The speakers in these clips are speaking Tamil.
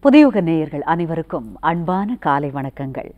புதியுக நேயர்கள் அனைவருக்கும் அன்பான காலை வணக்கங்கள்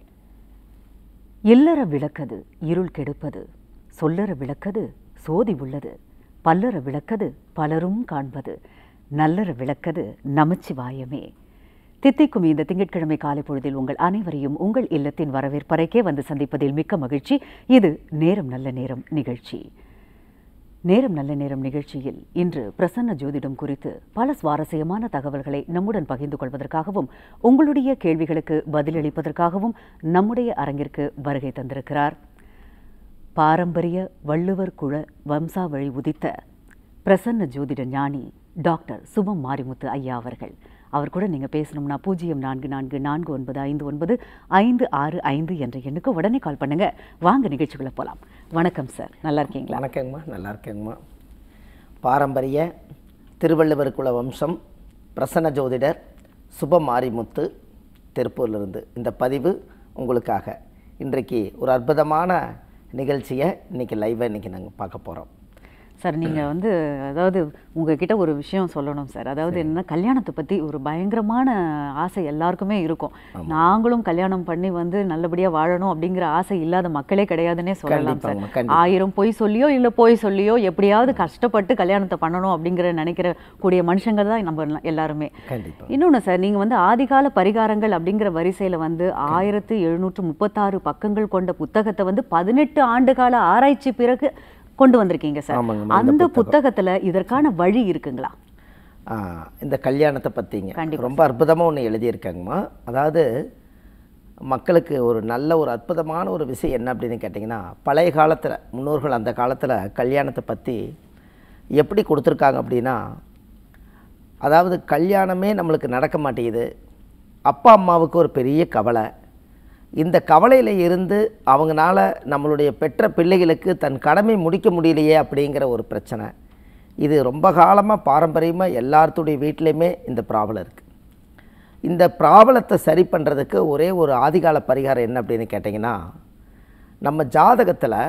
இல்லற விளக்கது இருள் கெடுப்பது சொல்லற விளக்கது சோதி உள்ளது பல்லற விளக்கது பலரும் காண்பது நல்லற விளக்கது நமச்சிவாயமே தித்திக்கும் இந்த திங்கட்கிழமை காலை பொழுதில் உங்கள் அனைவரையும் உங்கள் இல்லத்தின் வரவேற்பறைக்கே வந்து சந்திப்பதில் மிக்க மகிழ்ச்சி இது நேரம் நல்ல நேரம் நிகழ்ச்சி நேரம் நல்ல நேரம் நிகழ்ச்சியில் இன்று பிரசன்ன ஜோதிடம் குறித்து பல சுவாரஸ்யமான தகவல்களை நம்முடன் பகிர்ந்து கொள்வதற்காகவும் உங்களுடைய கேள்விகளுக்கு பதிலளிப்பதற்காகவும் நம்முடைய அரங்கிற்கு வருகை தந்திருக்கிறார் பாரம்பரிய வள்ளுவர் குல வம்சாவழி உதித்த பிரசன்ன ஜோதிட ஞானி டாக்டர் சுபம் மாரிமுத்து ஐயா அவர்கள் அவர் கூட நீங்கள் பேசணும்னா பூஜ்ஜியம் நான்கு நான்கு நான்கு ஒன்பது ஐந்து ஒன்பது ஐந்து ஆறு ஐந்து என்ற எண்ணுக்கு உடனே கால் பண்ணுங்க வாங்க நிகழ்ச்சிக்குள்ள போகலாம் வணக்கம் சார் நல்லா இருக்கீங்களா வணக்கங்கம்மா நல்லா இருக்கேங்கம்மா பாரம்பரிய திருவள்ளுவர் குல வம்சம் பிரசன்ன ஜோதிடர் சுப மாரிமுத்து திருப்பூர்லேருந்து இந்த பதிவு உங்களுக்காக இன்றைக்கு ஒரு அற்புதமான நிகழ்ச்சியை இன்றைக்கி லைவாக இன்றைக்கி நாங்கள் பார்க்க போகிறோம் சார் நீங்கள் வந்து அதாவது உங்ககிட்ட ஒரு விஷயம் சொல்லணும் சார் அதாவது என்னன்னா கல்யாணத்தை பற்றி ஒரு பயங்கரமான ஆசை எல்லாருக்குமே இருக்கும் நாங்களும் கல்யாணம் பண்ணி வந்து நல்லபடியாக வாழணும் அப்படிங்கிற ஆசை இல்லாத மக்களே கிடையாதுன்னே சொல்லலாம் சார் கண்டிப்பாங்கம்மா, கண்டிப்பா. ஆயிரம் பொய் சொல்லியோ இல்லை பொய் சொல்லியோ எப்படியாவது கஷ்டப்பட்டு கல்யாணத்தை பண்ணணும் அப்படிங்கிற நினைக்கிற கூடிய மனுஷங்க தான் நம்ம எல்லாம் எல்லாருமே கண்டிப்பாக இன்னொன்று சார் நீங்கள் வந்து ஆதிகால பரிகாரங்கள் அப்படிங்கிற வரிசையில் வந்து ஆயிரத்து எழுநூற்று முப்பத்தாறு பக்கங்கள் கொண்ட புத்தகத்தை வந்து பதினெட்டு ஆண்டுகால ஆராய்ச்சி பிறகு கொண்டு வந்திருக்கீங்க சார் ஆமாங்கம்மா, இந்த அந்த புத்தகத்துல இதற்கான வழி இருக்குங்களா ஆ, இந்த கல்யாணத்தை பற்றிங்க கண்டிப்பா. ரொம்ப அற்புதமாக ஒன்று எழுதியிருக்காங்கம்மா அதாவது மக்களுக்கு ஒரு நல்ல ஒரு அற்புதமான ஒரு விஷயம் என்ன அப்படின்னு கேட்டிங்கன்னா பழைய காலத்தில் முன்னோர்கள் அந்த காலத்தில் கல்யாணத்தை பற்றி எப்படி கொடுத்துருக்காங்க அப்படின்னா அதாவது கல்யாணமே நம்மளுக்கு நடக்க மாட்டேங்குது அப்பா அம்மாவுக்கு ஒரு பெரிய கவலை இந்த கவலையில் இருந்து அவங்கனால நம்மளுடைய பெற்ற பிள்ளைகளுக்கு தன் கடமை முடிக்க முடியலையே அப்படிங்கிற ஒரு பிரச்சனை இது ரொம்ப காலமாக பாரம்பரியமாக எல்லாத்துடைய வீட்லேயுமே இந்த ப்ராப்ளம் இருக்குது இந்த ப்ராப்ளத்தை சரி பண்ணுறதுக்கு ஒரே ஒரு ஆதிகால பரிகாரம் என்ன அப்படின்னு கேட்டிங்கன்னா நம்ம ஜாதகத்தில்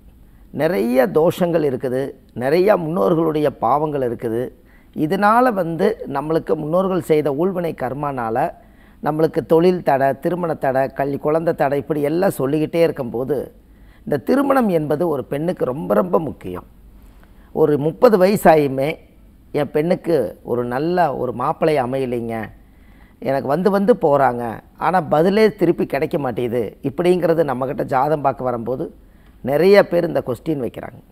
நிறைய தோஷங்கள் இருக்குது நிறைய முன்னோர்களுடைய பாவங்கள் இருக்குது இதனால் வந்து நம்மளுக்கு முன்னோர்கள் செய்த ஊழ்வினை கர்மானால் நம்மளுக்கு தொழில் தடை திருமண தடை கல்வி குழந்தை தடை இப்படி எல்லாம் சொல்லிக்கிட்டே இருக்கும்போது இந்த திருமணம் என்பது ஒரு பெண்ணுக்கு ரொம்ப ரொம்ப முக்கியம் ஒரு முப்பது வயசாயுமே என் பெண்ணுக்கு ஒரு நல்ல ஒரு மாப்பிள்ளை அமையலைங்க எனக்கு வந்து வந்து போகிறாங்க ஆனால் பதிலே திருப்பி கிடைக்க மாட்டேங்குது இப்படிங்கிறது நம்மக்கிட்ட ஜாதம் பார்க்க வரும்போது நிறைய பேர் இந்த கொஸ்டின் வைக்கிறாங்க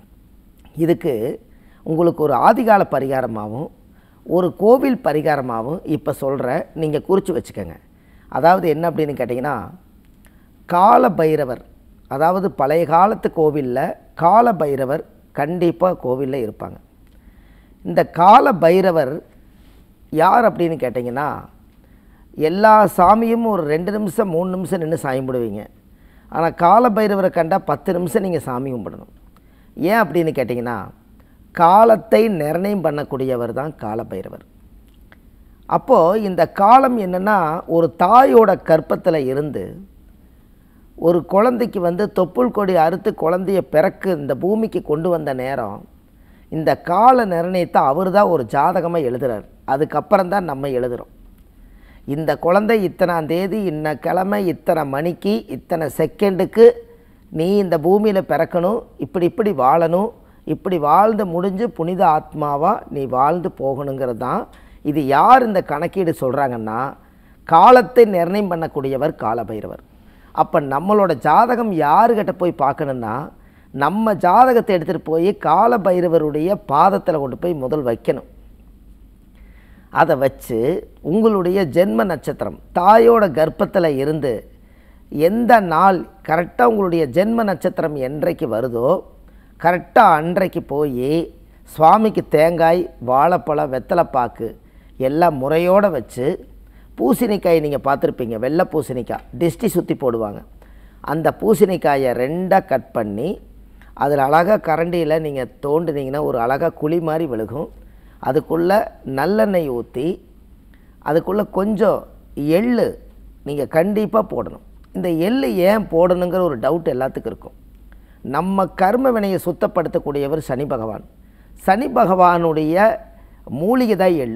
இதுக்கு உங்களுக்கு ஒரு ஆதிகால பரிகாரமாகவும் ஒரு கோவில் பரிகாரமாகவும் இப்போ சொல்கிறேன் நீங்கள் குறித்து வச்சுக்கோங்க அதாவது என்ன அப்படின்னு கேட்டிங்கன்னா கால பைரவர் அதாவது பழைய காலத்து கோவிலில் கால பைரவர் கண்டிப்பாக கோவிலில் இருப்பாங்க இந்த கால பைரவர் யார் அப்படின்னு கேட்டிங்கன்னா எல்லா சாமியும் ஒரு ரெண்டு நிமிஷம் மூணு நிமிஷம் நின்று சாமி கும்பிடுவீங்க ஆனால் கால பைரவரை கண்டால் பத்து நிமிஷம் நீங்கள் சாமி கும்பிடணும் ஏன் அப்படின்னு கேட்டிங்கன்னா காலத்தை நிர்ணயம் பண்ணக்கூடியவர் தான் கால பைரவர் அப்போது இந்த காலம் என்னென்னா ஒரு தாயோட கற்பத்தில் இருந்து ஒரு குழந்தைக்கு வந்து தொப்புள் கொடி அறுத்து குழந்தைய பிறக்கு இந்த பூமிக்கு கொண்டு வந்த நேரம் இந்த கால நிர்ணயத்தை அவர் தான் ஒரு ஜாதகமாக எழுதுறார் அதுக்கப்புறம் தான் நம்ம எழுதுகிறோம் இந்த குழந்தை இத்தனாம் தேதி இன்ன கிழமை இத்தனை மணிக்கு இத்தனை செகண்டுக்கு நீ இந்த பூமியில் பிறக்கணும் இப்படி இப்படி வாழணும் இப்படி வாழ்ந்து முடிஞ்சு புனித ஆத்மாவா நீ வாழ்ந்து போகணுங்கிறது தான் இது யார் இந்த கணக்கீடு சொல்கிறாங்கன்னா காலத்தை நிர்ணயம் பண்ணக்கூடியவர் காலபைரவர் அப்போ நம்மளோட ஜாதகம் யாருக்கிட்ட போய் பார்க்கணுன்னா நம்ம ஜாதகத்தை எடுத்துகிட்டு போய் காலபைரவருடைய பாதத்தில் கொண்டு போய் முதல் வைக்கணும் அதை வச்சு உங்களுடைய ஜென்ம நட்சத்திரம் தாயோட கர்ப்பத்தில் இருந்து எந்த நாள் கரெக்டாக உங்களுடைய ஜென்ம நட்சத்திரம் என்றைக்கு வருதோ கரெக்டாக அன்றைக்கு போய் சுவாமிக்கு தேங்காய் வாழைப்பழம் வெத்தலைப்பாக்கு எல்லாம் முறையோடு வச்சு பூசணிக்காய் நீங்கள் பார்த்துருப்பீங்க வெள்ளை பூசணிக்காய் டிஸ்டி சுற்றி போடுவாங்க அந்த பூசணிக்காயை ரெண்டாக கட் பண்ணி அதில் அழகாக கரண்டியில் நீங்கள் தோண்டுனீங்கன்னா ஒரு அழகாக குழி மாதிரி விழுகும் அதுக்குள்ளே நல்லெண்ணெய் ஊற்றி அதுக்குள்ளே கொஞ்சம் எள்ளு நீங்கள் கண்டிப்பாக போடணும் இந்த எள்ளு ஏன் போடணுங்கிற ஒரு டவுட் எல்லாத்துக்கும் இருக்கும் நம்ம கர்ம வினையை சுத்தப்படுத்தக்கூடியவர் சனி பகவான் சனி பகவானுடைய மூலிகை தான் எள்ளு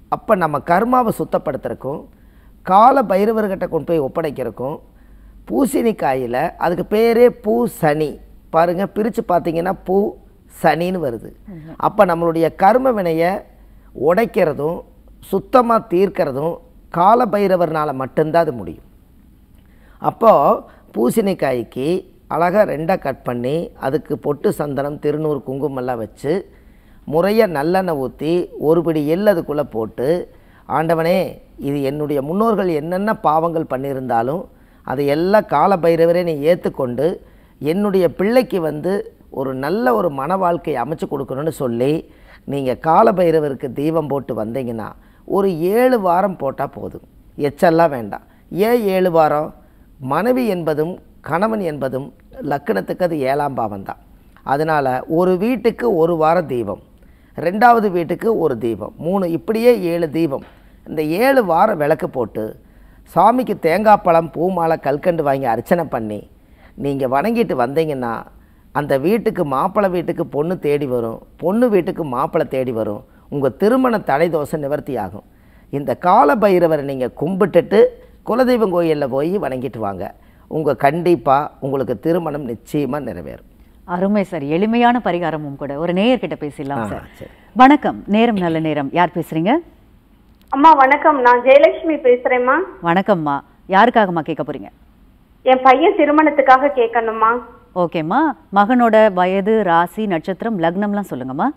அப்போ நம்ம கர்மாவை சுத்தப்படுத்துறக்கும் கால பைரவர்கிட்ட கொண்டு போய் ஒப்படைக்கிறக்கும் பூசணிக்காயில் அதுக்கு பேரே பூ சனி பாருங்கள் பிரித்து பார்த்தீங்கன்னா பூ சனின்னு வருது அப்போ நம்மளுடைய கர்ம வினையை உடைக்கிறதும் சுத்தமாக தீர்க்கிறதும் கால பைரவர்னால் மட்டும்தான் அது முடியும் அப்போது பூசணிக்காய்க்கு அழகாக ரெண்டாக கட் பண்ணி அதுக்கு பொட்டு சந்தனம் திருநூறு குங்குமம்லாம் வச்சு முறையாக நல்லெண்ணெய் ஊற்றி ஒரு பிடி எள் அதுக்குள்ளே போட்டு ஆண்டவனே இது என்னுடைய முன்னோர்கள் என்னென்ன பாவங்கள் பண்ணியிருந்தாலும் அதை எல்லாம் கால பைரவரே நீ ஏற்றுக்கொண்டு என்னுடைய பிள்ளைக்கு வந்து ஒரு நல்ல ஒரு மன வாழ்க்கையை அமைச்சு கொடுக்கணும்னு சொல்லி நீங்கள் கால பைரவருக்கு தீபம் போட்டு வந்தீங்கன்னா ஒரு ஏழு வாரம் போட்டால் போதும் எச்செல்லாம் வேண்டாம் ஏன் ஏழு வாரம் மனைவி என்பதும் கணவன் என்பதும் லக்கணத்துக்கு அது ஏழாம் பாவம் தான் அதனால் ஒரு வீட்டுக்கு ஒரு வாரம் தீபம் ரெண்டாவது வீட்டுக்கு ஒரு தீபம் மூணு இப்படியே ஏழு தீபம் இந்த ஏழு வாரம் விளக்கு போட்டு சாமிக்கு தேங்காய் பழம் பூ மாலை கல்கண்டு வாங்கி அர்ச்சனை பண்ணி நீங்கள் வணங்கிட்டு வந்தீங்கன்னா அந்த வீட்டுக்கு மாப்பிள்ளை வீட்டுக்கு பொண்ணு தேடி வரும் பொண்ணு வீட்டுக்கு மாப்பிள்ளை தேடி வரும் உங்கள் திருமண தடை தோசை நிவர்த்தி ஆகும் இந்த கால பைரவரை நீங்கள் கும்பிட்டுட்டு குலதெய்வம் கோயிலில் போய் வணங்கிட்டு வாங்க உங்கள் கண்டிப்பாக உங்களுக்கு திருமணம் நிச்சயமாக நிறைவேறும் அருமை சார் எளிமையான பரிகாரமும் கூட ஒரு நேயர்கிட்ட பேசிடலாம் ஆ, சார் சரி. வணக்கம் நேரம் நல்ல நேரம் யார் பேசுறீங்க அம்மா வணக்கம் நான் ஜெயலட்சுமி பேசுறேம்மா வணக்கம்மா யாருக்காகம்மா கேட்க போறீங்க என் பையன் திருமணத்துக்காக கேட்கணும்மா ஓகேம்மா மகனோட வயது ராசி நட்சத்திரம் லக்னம்லாம் சொல்லுங்கம்மா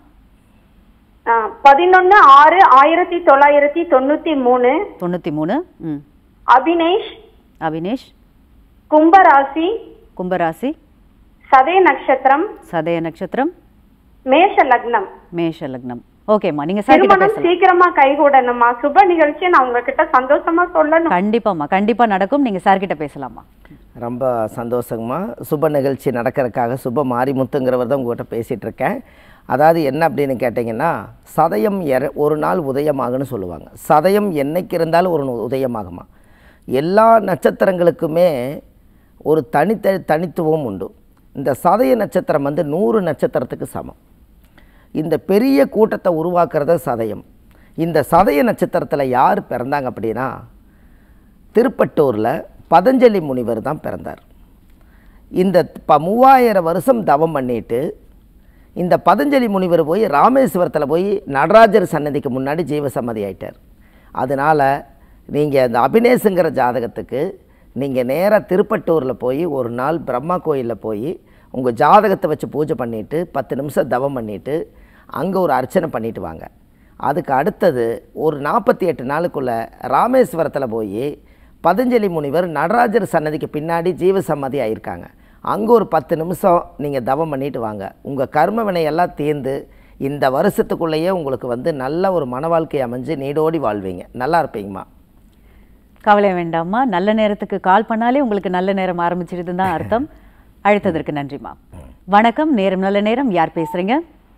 பதினொன்னு ஆறு ஆயிரத்தி தொள்ளாயிரத்தி தொண்ணூத்தி மூணு தொண்ணூற்றி மூணு ம் அபினேஷ் அபினேஷ் கும்பராசி கும்பராசி சதய நட்சத்திரம் சதய நட்சத்திரம் மேஷ லக்னம் மேஷ லக்னம் ஓகேம்மா நீங்க சார் கிட்ட திருமணம் பேசலாம் சீக்கிரமா கைகூடணுமா சுப நிகழ்ச்சியை நான் உங்ககிட்ட சந்தோஷமா சொல்லணும் கண்டிப்பாம்மா கண்டிப்பா நடக்கும் நீங்க சார் கிட்ட பேசலாமா ரொம்ப சந்தோஷங்கம்மா சுப நிகழ்ச்சி நடக்கிறதுக்காக சுப மாரிமுத்துங்கிறவர் தான் உங்கள்கிட்ட பேசிகிட்டு இருக்கேன் அதாவது என்ன அப்படின்னு கேட்டிங்கன்னா சதயம் எர ஒரு நாள் உதயமாகுன்னு சொல்லுவாங்க சதயம் என்னைக்கு இருந்தாலும் ஒரு உதயமாகுமா எல்லா நட்சத்திரங்களுக்குமே ஒரு தனித்த தனித்துவம் உண்டு இந்த சதய நட்சத்திரம் வந்து நூறு நட்சத்திரத்துக்கு சமம் இந்த பெரிய கூட்டத்தை உருவாக்குறது சதயம் இந்த சதய நட்சத்திரத்தில் யார் பிறந்தாங்க அப்படின்னா திருப்பட்டூரில் பதஞ்சலி முனிவர் தான் பிறந்தார் இந்த ப மூவாயிரம் வருஷம் தவம் பண்ணிட்டு இந்த பதஞ்சலி முனிவர் போய் ராமேஸ்வரத்தில் போய் நடராஜர் சன்னதிக்கு முன்னாடி ஜீவசம்மதி ஆயிட்டார் அதனால் நீங்கள் இந்த அபினேஷுங்கிற ஜாதகத்துக்கு நீங்கள் நேராக திருப்பட்டூரில் போய் ஒரு நாள் பிரம்மா கோயிலில் போய் உங்கள் ஜாதகத்தை வச்சு பூஜை பண்ணிவிட்டு பத்து நிமிஷம் தவம் பண்ணிவிட்டு அங்கே ஒரு அர்ச்சனை பண்ணிட்டு வாங்க அதுக்கு அடுத்தது ஒரு நாற்பத்தி எட்டு நாளுக்குள்ளே ராமேஸ்வரத்தில் போய் பதஞ்சலி முனிவர் நடராஜர் சன்னதிக்கு பின்னாடி ஜீவசம்மதி ஆயிருக்காங்க அங்கே ஒரு பத்து நிமிஷம் நீங்கள் தவம் பண்ணிட்டு வாங்க உங்கள் கர்ம வினையெல்லாம் தீர்ந்து இந்த வருஷத்துக்குள்ளேயே உங்களுக்கு வந்து நல்ல ஒரு மன வாழ்க்கை அமைஞ்சு நீடோடி வாழ்வீங்க நல்லா இருப்பீங்கம்மா கவலை வேண்டாம்மா நல்ல நேரத்துக்கு கால் பண்ணாலே உங்களுக்கு நல்ல நேரம் ஆரம்பிச்சிருது தான் அர்த்தம் அழைத்ததற்கு நன்றிம்மா வணக்கம் நேரம் நல்ல நேரம் யார் பேசுறீங்க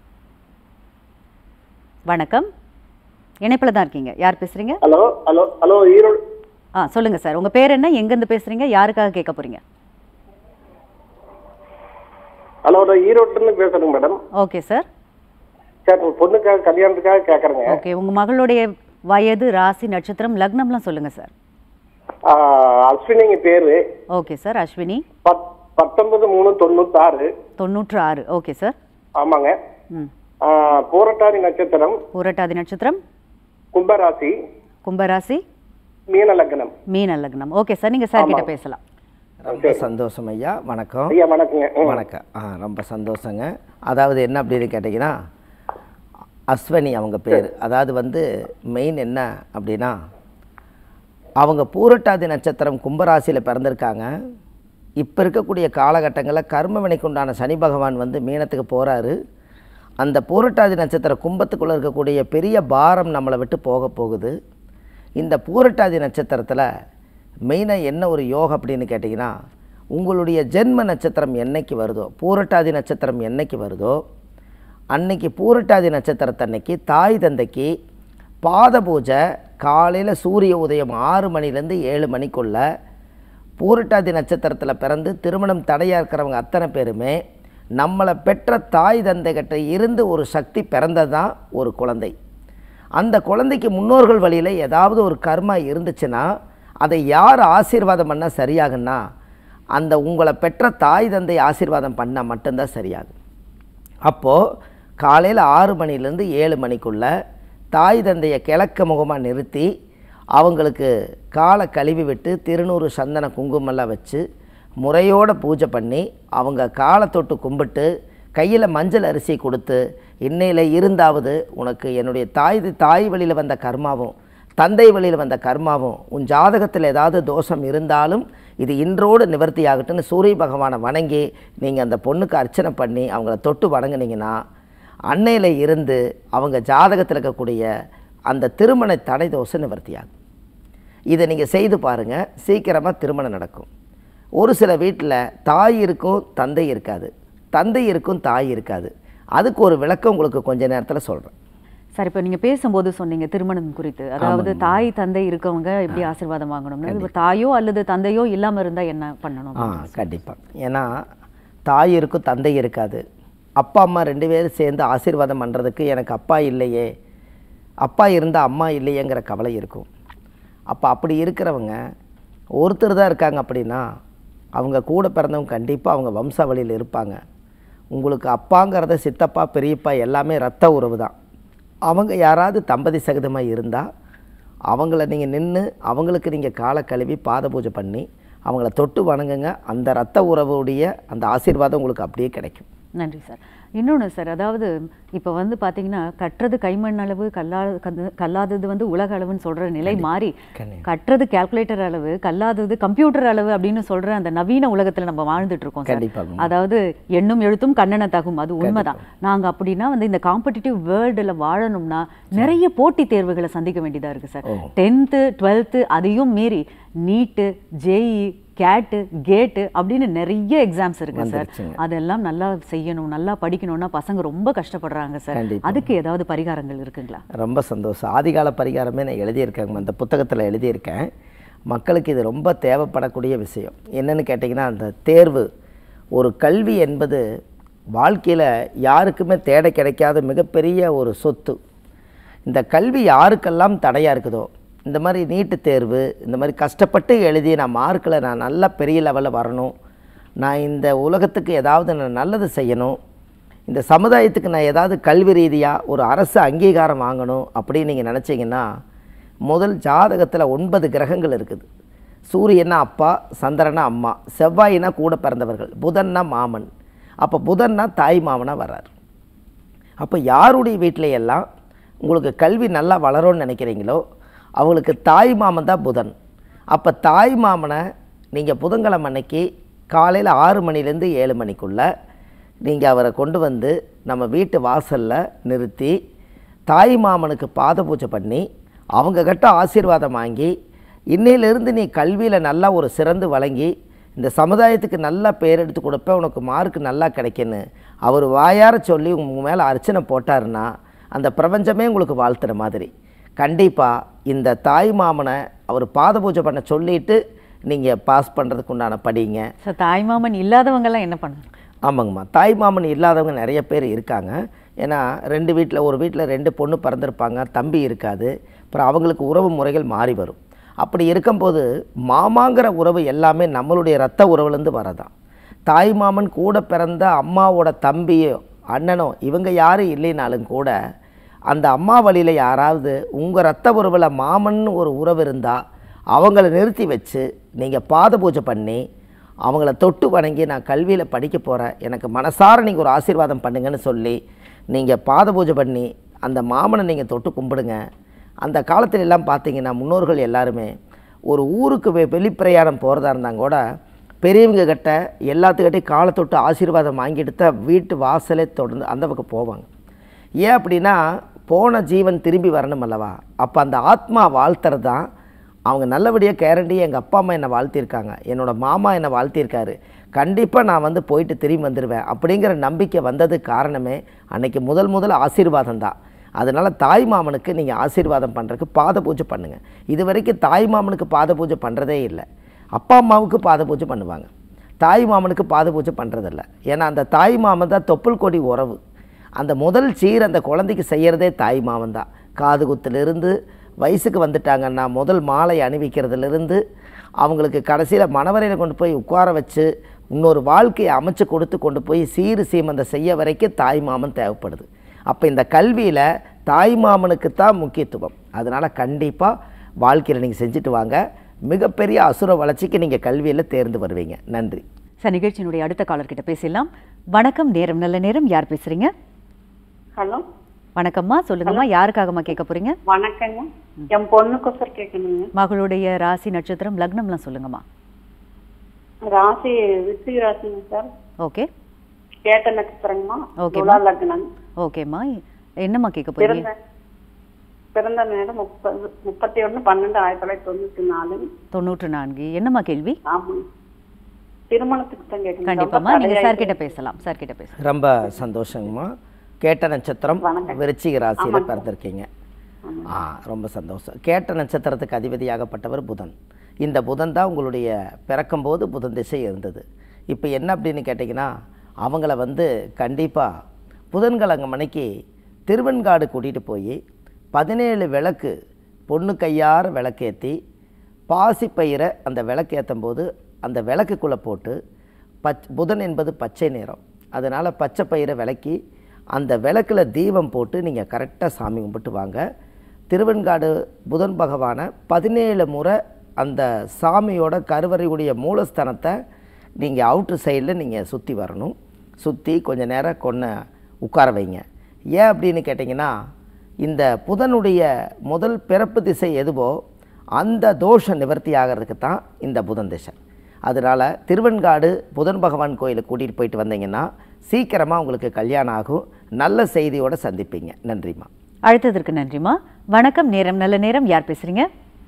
வணக்கம் இணைப்பில் தான் இருக்கீங்க யார் பேசுறீங்க ஹலோ ஹலோ ஹலோ ஈரோடு ஆ சொல்லுங்க சார் உங்க பேர் என்ன எங்கேருந்து பேசுறீங்க யாருக்காக கேட்க போறீங்க ஹலோ நான் ஈரோட்டுலேருந்து பேசுறேங்க மேடம் ஓகே சார் சார் உங்க பொண்ணுக்காக கல்யாணத்துக்காக கேட்குறேங்க ஓகே உங்க மகளுடைய வயது ராசி நட்சத்திரம் லக்னம்லாம் சொல்லுங்க சார் அஸ்வினிங்க பேரு ஓகே சார் அஸ்வினி பத் பத்தொன்பது மூணு தொண்ணூத்தாறு தொண்ணூற்று ஆறு ஓகே சார் ஆமாங்க ம் ஆ, பூரட்டாதி நட்சத்திரம் பூரட்டாதி நட்சத்திரம் கும்பராசி கும்பராசி மீன லக்னம் மீன லக்னம் ஓகே சார் நீங்க சார் கிட்ட பேசலாம் ரொம்ப சந்தோஷம் ஐயா வணக்கம் ஐயா வணக்கங்க ம். வணக்கம் ஆ ரொம்ப சந்தோஷங்க அதாவது என்ன அப்படின்னு கேட்டிங்கன்னா அஸ்வனி அவங்க பேர் அதாவது வந்து மெயின் என்ன அப்படின்னா அவங்க பூரட்டாதி நட்சத்திரம் கும்பராசியில் பிறந்திருக்காங்க இப்போ இருக்கக்கூடிய காலகட்டங்களில் கர்ம வினைக்கு உண்டான சனி பகவான் வந்து மீனத்துக்கு போகிறாரு அந்த பூரட்டாதி நட்சத்திர கும்பத்துக்குள்ளே இருக்கக்கூடிய பெரிய பாரம் நம்மளை விட்டு போக போகுது இந்த பூரட்டாதி நட்சத்திரத்தில் மெயினாக என்ன ஒரு யோகம் அப்படின்னு கேட்டிங்கன்னா உங்களுடைய ஜென்ம நட்சத்திரம் என்னைக்கு வருதோ பூரட்டாதி நட்சத்திரம் என்னைக்கு வருதோ அன்னைக்கு பூரட்டாதி நட்சத்திரத்தன்னைக்கு தாய் தந்தைக்கு பாத பூஜை காலையில் சூரிய உதயம் ஆறு மணிலேருந்து ஏழு மணிக்குள்ள பூரட்டாதி நட்சத்திரத்தில் பிறந்து திருமணம் தடையாக இருக்கிறவங்க அத்தனை பேருமே நம்மளை பெற்ற தாய் தந்தைகிட்ட இருந்து ஒரு சக்தி பிறந்தது தான் ஒரு குழந்தை அந்த குழந்தைக்கு முன்னோர்கள் வழியில் ஏதாவது ஒரு கர்மா இருந்துச்சுன்னா அதை யார் ஆசீர்வாதம் பண்ணால் சரியாகுன்னா அந்த உங்களை பெற்ற தாய் தந்தை ஆசீர்வாதம் பண்ணால் மட்டும்தான் சரியாகும் அப்போது காலையில் ஆறு மணிலேருந்து ஏழு மணிக்குள்ள தாய் தந்தையை கிழக்க முகமாக நிறுத்தி அவங்களுக்கு காலை கழுவி விட்டு திருநூறு சந்தன குங்குமம்லாம் வச்சு முறையோட பூஜை பண்ணி அவங்க காலை தொட்டு கும்பிட்டு கையில் மஞ்சள் அரிசி கொடுத்து இன்னையில் இருந்தாவது உனக்கு என்னுடைய தாய் தாய் வழியில் வந்த கர்மாவும் தந்தை வழியில் வந்த கர்மாவும் உன் ஜாதகத்தில் ஏதாவது தோஷம் இருந்தாலும் இது இன்றோடு நிவர்த்தி ஆகட்டும்னு சூரிய பகவானை வணங்கி நீங்கள் அந்த பொண்ணுக்கு அர்ச்சனை பண்ணி அவங்கள தொட்டு வணங்குனீங்கன்னா அன்னையில் இருந்து அவங்க ஜாதகத்தில் இருக்கக்கூடிய அந்த திருமண தடை தோஷம் நிவர்த்தியாகும் இதை நீங்கள் செய்து பாருங்கள் சீக்கிரமாக திருமணம் நடக்கும் ஒரு சில வீட்டில் தாய் இருக்கும் தந்தை இருக்காது தந்தை இருக்கும் தாய் இருக்காது அதுக்கு ஒரு விளக்கம் உங்களுக்கு கொஞ்ச நேரத்தில் சொல்கிறேன் சார் இப்போ நீங்க பேசும்போது சொன்னீங்க திருமணம் குறித்து அதாவது தாய் தந்தை இருக்கவங்க எப்படி ஆசீர்வாதம் வாங்கணும்னு இப்போ தாயோ அல்லது தந்தையோ இல்லாம இருந்தா என்ன பண்ணணும் ஆ கண்டிப்பாக ஏன்னா தாய் இருக்கும் தந்தை இருக்காது அப்பா அம்மா ரெண்டு பேரும் சேர்ந்து ஆசீர்வாதம் பண்ணுறதுக்கு எனக்கு அப்பா இல்லையே அப்பா இருந்தால் அம்மா இல்லையேங்கிற கவலை இருக்கும் அப்போ அப்படி இருக்கிறவங்க ஒருத்தர் தான் இருக்காங்க அப்படின்னா அவங்க கூட பிறந்தவங்க கண்டிப்பாக அவங்க வம்சாவளியில் இருப்பாங்க உங்களுக்கு அப்பாங்கிறத சித்தப்பா பெரியப்பா எல்லாமே ரத்த உறவு தான் அவங்க யாராவது தம்பதி சகிதமாக இருந்தால் அவங்கள நீங்கள் நின்று அவங்களுக்கு நீங்கள் காலை கழுவி பாத பூஜை பண்ணி அவங்கள தொட்டு வணங்குங்க அந்த ரத்த உறவுடைய அந்த ஆசீர்வாதம் உங்களுக்கு அப்படியே கிடைக்கும் நன்றி சார் இன்னொன்று சார் அதாவது இப்போ வந்து பார்த்தீங்கன்னா கட்டுறது கைமண் அளவு கல்லா கது- கல்லாதது வந்து உலக அளவுன்னு சொல்கிற நிலை மாறி கண்டிப்பா. கட்டுறது கால்குலேட்டர் அளவு கல்லாதது கம்ப்யூட்டர் அளவு அப்படின்னு சொல்கிற அந்த நவீன உலகத்தில் நம்ம வாழ்ந்துட்டு இருக்கோம் சார் கண்டிப்பாக. அதாவது எண்ணும் எழுத்தும் கண்ணன தகும் அது உண்மைதான் நாங்கள் அப்படின்னா வந்து இந்த காம்படிட்டிவ் வேர்ல்டில் வாழணும்னா நிறைய போட்டித் தேர்வுகளை சந்திக்க வேண்டியதாக இருக்குது சார் டென்த்து டுவெல்த்து அதையும் மீறி நீட்டு ஜேஇ கேட்டு கேட்டு அப்படின்னு நிறைய எக்ஸாம்ஸ் இருக்கு சார் வந்துருச்சுங்க. அதெல்லாம் நல்லா செய்யணும் நல்லா படிக்கணும்னா பசங்க ரொம்ப கஷ்டப்படுறாங்க சார் கண்டிப்பா. அதுக்கு ஏதாவது பரிகாரங்கள் இருக்குங்களா ரொம்ப சந்தோஷம் ஆதிகால பரிகாரமே நான் எழுதியிருக்கேங்க அந்த புத்தகத்தில் எழுதியிருக்கேன் மக்களுக்கு இது ரொம்ப தேவைப்படக்கூடிய விஷயம் என்னன்னு கேட்டிங்கன்னா அந்த தேர்வு ஒரு கல்வி என்பது வாழ்க்கையில் யாருக்குமே தேட கிடைக்காத மிகப்பெரிய ஒரு சொத்து இந்த கல்வி யாருக்கெல்லாம் தடையாக இருக்குதோ இந்த மாதிரி நீட்டு தேர்வு இந்த மாதிரி கஷ்டப்பட்டு எழுதி நான் மார்க்கில் நான் நல்ல பெரிய லெவலில் வரணும் நான் இந்த உலகத்துக்கு ஏதாவது நான் நல்லது செய்யணும் இந்த சமுதாயத்துக்கு நான் ஏதாவது கல்வி ரீதியாக ஒரு அரசு அங்கீகாரம் வாங்கணும் அப்படின்னு நீங்கள் நினச்சிங்கன்னா முதல் ஜாதகத்தில் ஒன்பது கிரகங்கள் இருக்குது சூரியனா அப்பா சந்திரனா அம்மா செவ்வாயினா கூட பிறந்தவர்கள் புதன்னா மாமன் அப்போ புதன்னா தாய் மாமனாக வர்றார் அப்போ யாருடைய வீட்டில எல்லாம் உங்களுக்கு கல்வி நல்லா வளரும்னு நினைக்கிறீங்களோ அவங்களுக்கு தாய் மாமன் தான் புதன் அப்போ தாய் மாமனை நீங்கள் புதன்கிழமை அன்னைக்கு காலையில் ஆறு மணிலேருந்து ஏழு மணிக்குள்ளே நீங்கள் அவரை கொண்டு வந்து நம்ம வீட்டு வாசலில் நிறுத்தி தாய் மாமனுக்கு பாத பூஜை பண்ணி அவங்க கிட்ட ஆசீர்வாதம் வாங்கி இன்னையிலிருந்து நீ கல்வியில் நல்லா ஒரு சிறந்து வழங்கி இந்த சமுதாயத்துக்கு நல்லா பேர் எடுத்து கொடுப்பேன் உனக்கு மார்க் நல்லா கிடைக்குன்னு அவர் வாயார சொல்லி உங்கள் மேலே அர்ச்சனை போட்டாருன்னா அந்த பிரபஞ்சமே உங்களுக்கு வாழ்த்துற மாதிரி கண்டிப்பாக இந்த தாய் மாமனை அவர் பாத பூஜை பண்ண சொல்லிட்டு நீங்கள் பாஸ் பண்ணுறதுக்கு உண்டான படிங்க சார் தாய்மாமன் இல்லாதவங்கெல்லாம் என்ன பண்ணணும் ஆமாங்கம்மா தாய் மாமன் இல்லாதவங்க நிறைய பேர் இருக்காங்க ஏன்னா ரெண்டு வீட்டில் ஒரு வீட்டில் ரெண்டு பொண்ணு பிறந்திருப்பாங்க தம்பி இருக்காது அப்புறம் அவங்களுக்கு உறவு முறைகள் மாறி வரும் அப்படி இருக்கும்போது மாமாங்கிற உறவு எல்லாமே நம்மளுடைய ரத்த உறவுலேருந்து வரதான் தாய் மாமன் கூட பிறந்த அம்மாவோட தம்பியோ அண்ணனோ இவங்க யாரும் இல்லைனாலும் கூட அந்த அம்மா வழியில் யாராவது உங்கள் ரத்த உறவில் மாமன்னு ஒரு உறவு இருந்தால் அவங்கள நிறுத்தி வச்சு நீங்கள் பாத பூஜை பண்ணி அவங்கள தொட்டு வணங்கி நான் கல்வியில் படிக்க போகிறேன் எனக்கு மனசார நீங்கள் ஒரு ஆசீர்வாதம் பண்ணுங்கன்னு சொல்லி நீங்கள் பாத பூஜை பண்ணி அந்த மாமனை நீங்கள் தொட்டு கும்பிடுங்க அந்த காலத்துல எல்லாம் பார்த்தீங்கன்னா முன்னோர்கள் எல்லாருமே ஒரு ஊருக்கு வெ வெளிப்பிரயாணம் போகிறதா இருந்தாங்க கூட பெரியவங்க கிட்ட எல்லாத்துக்கிட்டையும் காலை தொட்டு ஆசீர்வாதம் வாங்கிட்டு தான் வீட்டு வாசலே தொடர்ந்து அந்த பக்கம் போவாங்க ஏன் அப்படின்னா போன ஜீவன் திரும்பி வரணும் அல்லவா அப்போ அந்த ஆத்மா வாழ்த்துறது தான் அவங்க நல்லபடியாக கேரண்டியாக எங்கள் அப்பா அம்மா என்னை வாழ்த்தியிருக்காங்க என்னோடய மாமா என்னை வாழ்த்தியிருக்காரு கண்டிப்பாக நான் வந்து போயிட்டு திரும்பி வந்துடுவேன் அப்படிங்கிற நம்பிக்கை வந்ததுக்கு காரணமே அன்னைக்கு முதல் முதல் ஆசீர்வாதம் தான் அதனால் தாய் மாமனுக்கு நீங்கள் ஆசீர்வாதம் பண்ணுறதுக்கு பாத பூஜை பண்ணுங்கள் இது வரைக்கும் தாய் மாமனுக்கு பாத பூஜை பண்ணுறதே இல்லை அப்பா அம்மாவுக்கு பாத பூஜை பண்ணுவாங்க தாய் மாமனுக்கு பாத பூஜை பண்ணுறதில்ல ஏன்னா அந்த தாய் மாமன் தான் தொப்புள் கொடி உறவு அந்த முதல் சீர் அந்த குழந்தைக்கு செய்கிறதே தாய் மாமன் தான் காது குத்திலிருந்து வயசுக்கு வந்துட்டாங்கன்னா முதல் மாலை அணிவிக்கிறதுலேருந்து அவங்களுக்கு கடைசியில் மணவரையில் கொண்டு போய் உட்கார வச்சு இன்னொரு வாழ்க்கையை அமைச்சு கொடுத்து கொண்டு போய் சீறு சீமந்தம் செய்ய வரைக்கும் தாய் மாமன் தேவைப்படுது அப்போ இந்த கல்வியில் தாய் மாமனுக்கு தான் முக்கியத்துவம் அதனால் கண்டிப்பாக வாழ்க்கையில் நீங்கள் செஞ்சுட்டு வாங்க மிகப்பெரிய அசுர வளர்ச்சிக்கு நீங்கள் கல்வியில் தேர்ந்து வருவீங்க நன்றி சார் நிகழ்ச்சியினுடைய அடுத்த காலர் கிட்ட பேசிடலாம் வணக்கம் நேரம் நல்ல நேரம் யார் பேசுறீங்க ஹலோ வணக்கம்மா சொல்லுங்கம்மா யாருக்காகம்மா கேட்க போறீங்க வணக்கங்க என் பொண்ணுக்கோசர் கேட்கணுங்க மகளுடைய ராசி நட்சத்திரம் லக்னம்லாம் சொல்லுங்கம்மா ராசி விருச்சிக ராசிங்க சார் ஓகே கேட்ட நட்சத்திரங்கம்மா ஓகேம்மா. துலா லக்னம் ஓகேம்மா என்னம்மா கேட்க போறீங்க பிறந்த பிறந்த நேரம் முப்பது முப்பத்தி ஒண்ணு பன்னெண்டு ஆயிரத்தி தொள்ளாயிரத்தி தொண்ணூத்தி நாலு தொண்ணூற்று நான்கு என்னம்மா கேள்வி ஆமாங்க திருமணத்துக்கு தான் கேட்கணும் கண்டிப்பாம்மா நீங்க சார் கிட்ட பேசலாம் சார் கிட்ட பேசலாம் ரொம்ப சந்தோஷங்கம்மா கேட்ட நட்சத்திரம் விருச்சிக ராசியில் பிறந்திருக்கீங்க ஆ ரொம்ப சந்தோஷம் கேட்ட நட்சத்திரத்துக்கு அதிபதியாகப்பட்டவர் புதன் இந்த புதன் தான் உங்களுடைய பிறக்கும்போது புதன் திசை இருந்தது இப்போ என்ன அப்படின்னு கேட்டிங்கன்னா அவங்கள வந்து கண்டிப்பாக புதன்கிழங்கு மணிக்கு திருவெண்காடு கூட்டிகிட்டு போய் பதினேழு விளக்கு பொண்ணு கையார விளக்கேற்றி பாசிப்பயிரை அந்த விளக்கேற்றும் போது அந்த விளக்குக்குள்ளே போட்டு பச் புதன் என்பது பச்சை நிறம் அதனால் பச்சை பயிரை விளக்கி அந்த விளக்கில் தீபம் போட்டு நீங்கள் கரெக்டாக சாமி கும்பிட்டு வாங்க திருவெண்காடு புதன் பகவானை பதினேழு முறை அந்த சாமியோட கருவறையுடைய மூலஸ்தானத்தை நீங்கள் அவுட்ரு சைடில் நீங்கள் சுற்றி வரணும் சுற்றி கொஞ்ச நேரம் கொன்ன உட்கார வைங்க ஏன் அப்படின்னு கேட்டிங்கன்னா இந்த புதனுடைய முதல் பிறப்பு திசை எதுவோ அந்த தோஷ நிவர்த்தி ஆகிறதுக்கு தான் இந்த புதன் திசை அதனால் திருவெண்காடு புதன் பகவான் கோயிலுக்கு கூட்டிகிட்டு போயிட்டு வந்தீங்கன்னா சீக்கிரமாக உங்களுக்கு கல்யாணம் ஆகும் நல்ல செய்தியோடு சந்திப்பீங்க நன்றிம்மா அழைத்ததற்கு நன்றிம்மா வணக்கம் நேரம் நல்ல நேரம் யார் பேசுறீங்க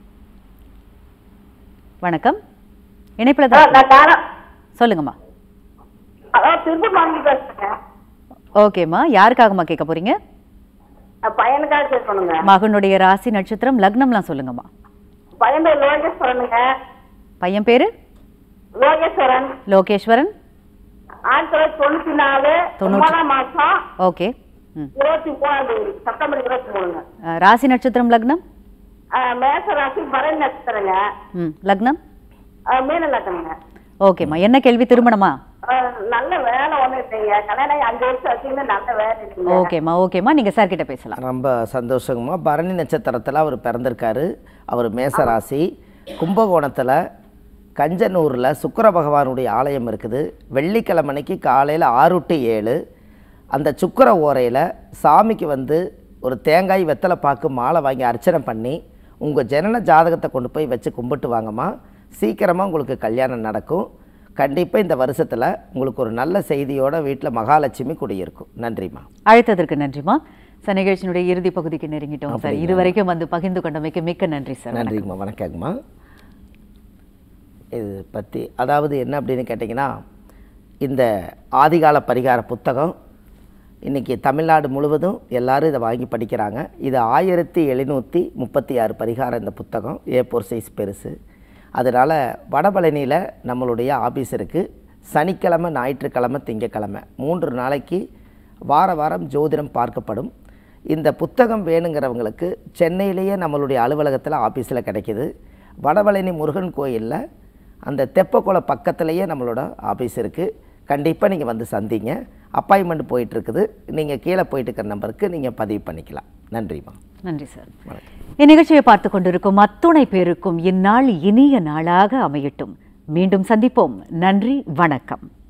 வணக்கம் இணைப்புல தான் நான் தாரா சொல்லுங்கம்மா அதான் திருப்பூர் பேசுறேன் ஓகேம்மா யாருக்காகம்மா கேட்க போறீங்க பையனுக்காக கேட்கணுங்க மகனுடைய ராசி நட்சத்திரம் லக்னம்லாம் சொல்லுங்கம்மா பையன் பேர் லோகேஸ்வரனுங்க பையன் பேரு லோகேஸ்வரன் லோகேஸ்வரன் ஆயிரத்தி தொள்ளாயிரத்தி தொண்ணூத்தி நாலு தொண்ணூற்றி- ஒன்பதாம் மாசம் ஓகே ம் இருபத்தி மூணாம் தேதி செப்டம்பர் இருபத்தி மூணுங்க அஹ், ராசி நட்சத்திரம் லக்னம் ஆஹ் மேச ராசி பரணி நட்சத்திரங்க ம் லக்னம் ஆஹ் மீன லக்னங்க ஓகேம்மா என்ன கேள்வி திருமணமா ஆஹ் நல்ல வேலை ஒண்ணும் இல்லைங்க கல்யாணம் ஆகி அஞ்சு வருஷம் வச்சுங்க நல்ல வேலை இல்லைங்க ஓகேம்மா ஓகேம்மா நீங்க சார் கிட்ட பேசலாம் ரொம்ப சந்தோஷங்கம்மா பரணி நட்சத்திரத்தில் அவர் பிறந்திருக்காரு அவர் மேசராசி கும்பகோணத்தில் கஞ்சனூரில் சுக்கிர பகவானுடைய ஆலயம் இருக்குது வெள்ளிக்கிழமைக்கு காலையில் ஆறு டு ஏழு அந்த சுக்கிர ஓரையில் சாமிக்கு வந்து ஒரு தேங்காய் வெத்தலை பாக்கு மாலை வாங்கி அர்ச்சனை பண்ணி உங்கள் ஜனன ஜாதகத்தை கொண்டு போய் வச்சு கும்பிட்டு வாங்கம்மா சீக்கிரமாக உங்களுக்கு கல்யாணம் நடக்கும் கண்டிப்பாக இந்த வருஷத்தில் உங்களுக்கு ஒரு நல்ல செய்தியோட வீட்டில் மகாலட்சுமி குடியிருக்கும் நன்றிம்மா அழைத்ததற்கு நன்றிம்மா சார் நிகழ்ச்சியினுடைய இறுதி பகுதிக்கு நெருங்கிட்டோம் சார் இதுவரைக்கும் வந்து பகிர்ந்து கொண்டமைக்கு மிக்க நன்றி சார் நன்றிங்கம்மா வணக்கங்கம்மா இது பற்றி அதாவது என்ன அப்படின்னு கேட்டிங்கன்னா இந்த ஆதிகால பரிகார புத்தகம் இன்றைக்கி தமிழ்நாடு முழுவதும் எல்லாரும் இதை வாங்கி படிக்கிறாங்க இது ஆயிரத்தி எழுநூற்றி முப்பத்தி ஆறு பரிகாரம் இந்த புத்தகம் ஏ ஃபோர் சைஸ் பெருசு அதனால் வடபழனியில் நம்மளுடைய ஆபீஸ் இருக்குது சனிக்கிழமை ஞாயிற்றுக்கிழமை திங்கக்கிழமை மூன்று நாளைக்கு வார வாரம் ஜோதிடம் பார்க்கப்படும் இந்த புத்தகம் வேணுங்கிறவங்களுக்கு சென்னையிலேயே நம்மளுடைய அலுவலகத்தில் ஆஃபீஸில் கிடைக்கிது வடபழனி முருகன் கோயிலில் அந்த தெப்பக்குள பக்கத்துலேயே நம்மளோட ஆஃபீஸ் இருக்குது கண்டிப்பாக நீங்கள் வந்து சந்திங்க அப்பாயின்மெண்ட் போயிட்டுருக்குது நீங்கள் கீழே போயிட்டு இருக்கிற நம்பருக்கு நீங்கள் பதிவு பண்ணிக்கலாம் நன்றிம்மா நன்றி சார் இந்நிகழ்ச்சியை பார்த்து கொண்டிருக்கும் அத்துணை பேருக்கும் இந்நாள் இனிய நாளாக அமையட்டும் மீண்டும் சந்திப்போம் நன்றி வணக்கம்